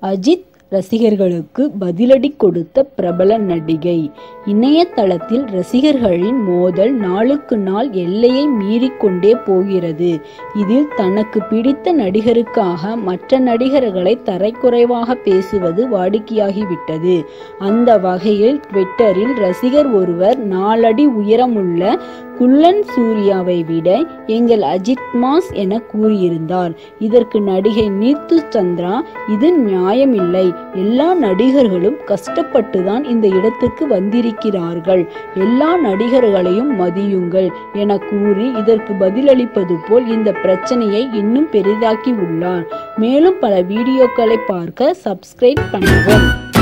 அஜித் ரசிகர்களுக்கு பதிலடி கொடுத்த பிரபல நடிகை இணையதளத்தில் ரசிகர்களின் மோதல் நாளுக்கு நாள் எல்லையை மீறிக்கொண்டே போகிறது இதில் தனக்கு பிடித்த நடிகருக்காக மற்ற நடிகர்களை தரைக்குறைவாக பேசுவது வாடிக்கையாகிவிட்டது அந்த வகையில் ட்விட்டரில் ரசிகர் ஒருவர் நாலடி உயரமுள்ள குள்ளன் சூர்யாவை விட எங்கள் அஜித் மாஸ் என கூறியிருந்தார் இதற்கு நடிகை நீத்து சந்திரா இது நியாயமில்லை எல்லா நடிகர்களும் கஷ்டப்பட்டுதான் இந்த இடத்துக்கு வந்திருக்கிறார்கள் எல்லா நடிகர்களையும் மதியுங்கள் என கூறி இதற்கு பதிலளிப்பது போல் இந்த பிரச்சனையை இன்னும் பெரிதாக்கி உள்ளார் மேலும் பல வீடியோக்களை பார்க்க சப்ஸ்கிரைப் பண்ணவும்